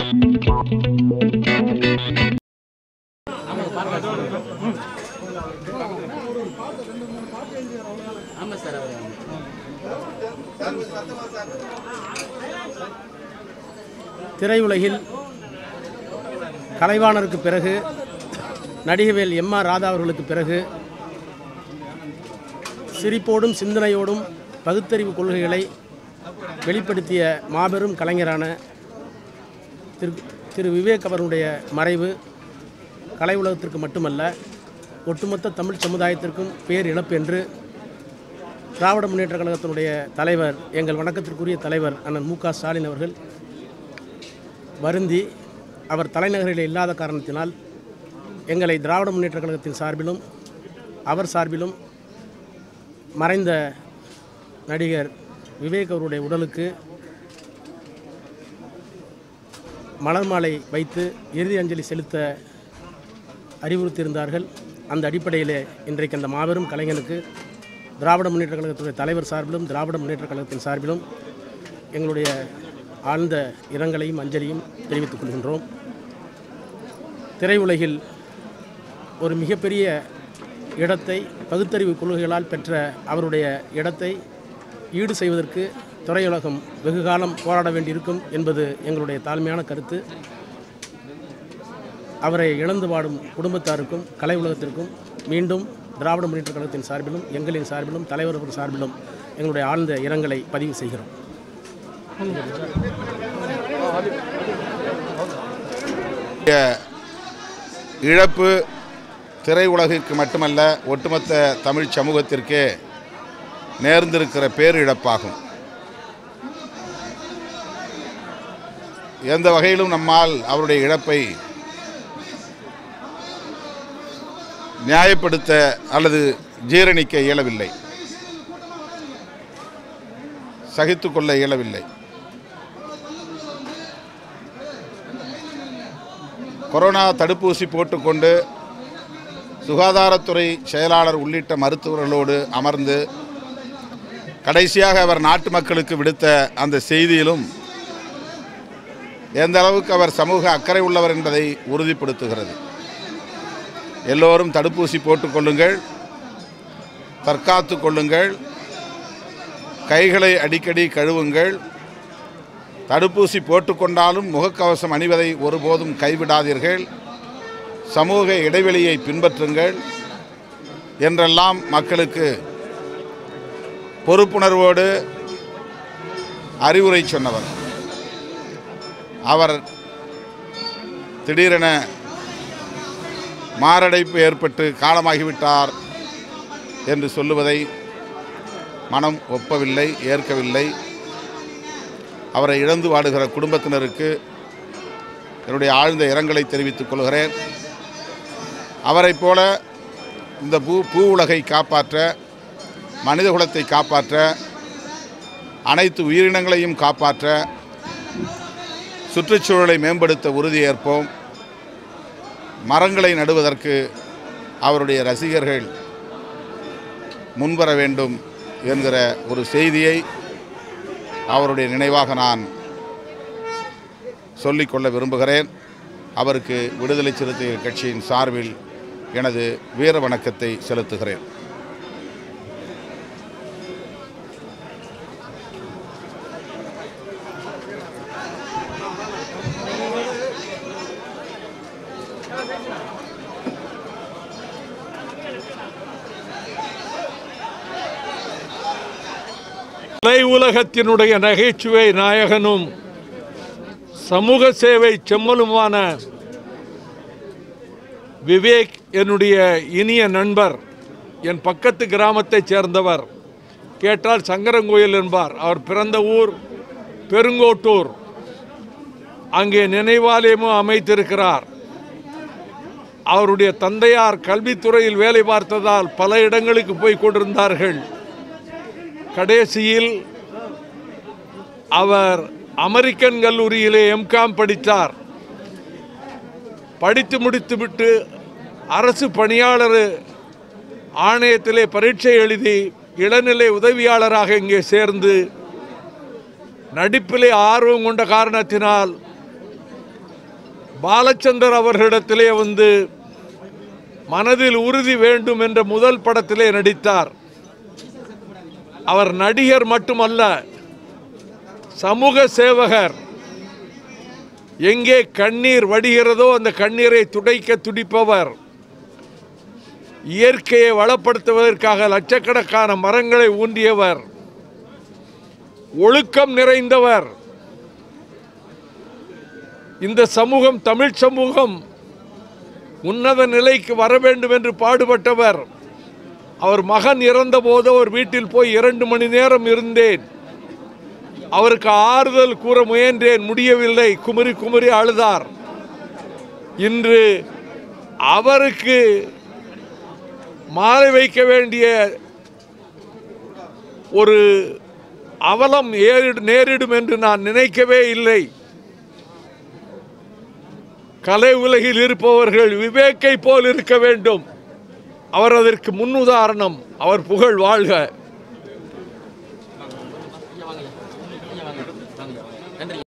ஆமாம் சார் அவர் திரையுலகில் கலைவாணருக்கு பிறகு நடிகவேல் எம் ஆர் ராதா அவர்களுக்கு பிறகு சிரிப்போடும் சிந்தனையோடும் பகுத்தறிவு கொள்கைகளை வெளிப்படுத்திய மாபெரும் கலைஞரான திரு திரு விவேக் அவர்களுடைய மறைவு கலை உலகத்திற்கு மட்டுமல்ல ஒட்டுமொத்த தமிழ் சமுதாயத்திற்கும் பேர் இழப்பு என்று திராவிட முன்னேற்றக் கழகத்தினுடைய தலைவர் எங்கள் வணக்கத்திற்குரிய தலைவர் அண்ணன் மு க ஸ்டாலின் அவர்கள் வருந்தி அவர் தலைநகரில் இல்லாத காரணத்தினால் எங்களை திராவிட முன்னேற்றக் கழகத்தின் சார்பிலும் அவர் சார்பிலும் மறைந்த நடிகர் விவேக் அவருடைய உடலுக்கு மலர் மாலை வைத்து இறுதி அஞ்சலி செலுத்த அறிவுறுத்தியிருந்தார்கள் அந்த அடிப்படையிலே இன்றைக்கு அந்த மாபெரும் கலைஞனுக்கு திராவிட முன்னேற்றக் கழகத்துடைய தலைவர் சார்பிலும் திராவிட முன்னேற்றக் கழகத்தின் சார்பிலும் எங்களுடைய ஆழ்ந்த இரங்கலையும் அஞ்சலியும் தெரிவித்துக் கொள்கின்றோம் திரையுலகில் ஒரு மிகப்பெரிய இடத்தை பகுத்தறிவு கொள்கைகளால் பெற்ற அவருடைய இடத்தை ஈடு செய்வதற்கு திரையுலகம் வெகு காலம் போராட வேண்டியிருக்கும் என்பது எங்களுடைய தாழ்மையான கருத்து அவரை இழந்து வாடும் குடும்பத்தாருக்கும் கலை உலகத்திற்கும் மீண்டும் திராவிட முன்னேற்றக் கழகத்தின் சார்பிலும் எங்களின் சார்பிலும் தலைவர் அவர்கள் சார்பிலும் எங்களுடைய ஆழ்ந்த இரங்கலை பதிவு செய்கிறோம் இழப்பு திரையுலகிற்கு மட்டுமல்ல ஒட்டுமொத்த தமிழ் சமூகத்திற்கே நேர்ந்திருக்கிற பேரிழப்பாகும் எந்த வகையிலும் நம்மால் அவருடைய இழப்பை நியாயப்படுத்த அல்லது ஜீரணிக்க இயலவில்லை சகித்துக்கொள்ள இயலவில்லை கொரோனா தடுப்பூசி போட்டுக்கொண்டு சுகாதாரத்துறை செயலாளர் உள்ளிட்ட மருத்துவர்களோடு அமர்ந்து கடைசியாக அவர் நாட்டு மக்களுக்கு விடுத்த அந்த செய்தியிலும் எந்த அளவுக்கு அவர் சமூக அக்கறை உள்ளவர் என்பதை உறுதிப்படுத்துகிறது எல்லோரும் தடுப்பூசி போட்டுக்கொள்ளுங்கள் தற்காத்து கொள்ளுங்கள் கைகளை அடிக்கடி கழுவுங்கள் தடுப்பூசி போட்டுக்கொண்டாலும் முகக்கவசம் அணிவதை ஒருபோதும் கைவிடாதீர்கள் சமூக இடைவெளியை பின்பற்றுங்கள் என்றெல்லாம் மக்களுக்கு பொறுப்புணர்வோடு அறிவுரை சொன்னவர் அவர் திடீரென மாரடைப்பு ஏற்பட்டு காலமாகிவிட்டார் என்று சொல்லுவதை மனம் ஒப்பவில்லை ஏற்கவில்லை அவரை இழந்து வாடுகிற குடும்பத்தினருக்கு என்னுடைய ஆழ்ந்த இரங்கலை தெரிவித்துக் கொள்கிறேன் அவரைப் போல இந்த பூ பூ உலகை காப்பாற்ற மனிதகுலத்தை காப்பாற்ற அனைத்து உயிரினங்களையும் காப்பாற்ற சுற்றுச்சூழலை மேம்படுத்த உறுதியேற்போம் மரங்களை நடுவதற்கு அவருடைய ரசிகர்கள் முன்வர வேண்டும் என்கிற ஒரு செய்தியை அவருடைய நினைவாக நான் சொல்லிக்கொள்ள விரும்புகிறேன் அவருக்கு விடுதலை சிறுத்தைகள் கட்சியின் சார்பில் எனது வீர வணக்கத்தை செலுத்துகிறேன் கலை உலகத்தினுடைய நகைச்சுவை நாயகனும் சமூக சேவை செம்மலுமான விவேக் என்னுடைய இனிய நண்பர் என் பக்கத்து கிராமத்தைச் சேர்ந்தவர் கேட்டால் சங்கரங்கோயில் என்பார் அவர் பிறந்த ஊர் பெருங்கோட்டூர் அங்கே நினைவாலயமும் அமைத்திருக்கிறார் அவருடைய தந்தையார் கல்வித்துறையில் வேலை பார்த்ததால் பல இடங்களுக்கு போய் கொண்டிருந்தார்கள் கடைசியில் அவர் அமெரிக்கன் கல்லூரியிலே எம்காம் படித்தார் படித்து முடித்துவிட்டு அரசு பணியாளர் ஆணையத்திலே பரீட்சை எழுதி இளநிலை உதவியாளராக இங்கே சேர்ந்து நடிப்பிலே ஆர்வம் கொண்ட காரணத்தினால் பாலச்சந்தர் அவர்களிடத்திலே வந்து மனதில் உறுதி வேண்டும் என்ற முதல் படத்திலே நடித்தார் அவர் நடிகர் மட்டுமல்ல சமூக சேவகர் எங்கே கண்ணீர் வடிகிறதோ அந்த கண்ணீரை துடைக்க துடிப்பவர் இயற்கையை வளப்படுத்துவதற்காக லட்சக்கணக்கான மரங்களை ஊன்றியவர் ஒழுக்கம் நிறைந்தவர் இந்த சமூகம் தமிழ் சமூகம் உன்னத நிலைக்கு வர வேண்டும் என்று பாடுபட்டவர் அவர் மகன் இறந்தபோது அவர் வீட்டில் போய் இரண்டு மணி நேரம் இருந்தேன் அவருக்கு ஆறுதல் கூற முயன்றேன் முடியவில்லை குமரி குமரி அழுதார் இன்று அவருக்கு மாலை வைக்க வேண்டிய ஒரு அவலம் ஏறிடு நேரிடும் என்று நான் நினைக்கவே இல்லை கலை உலகில் இருப்பவர்கள் விவேக்கை போல் இருக்க வேண்டும் அவர் அதற்கு முன்னுதாரணம் அவர் புகழ் வாழ்க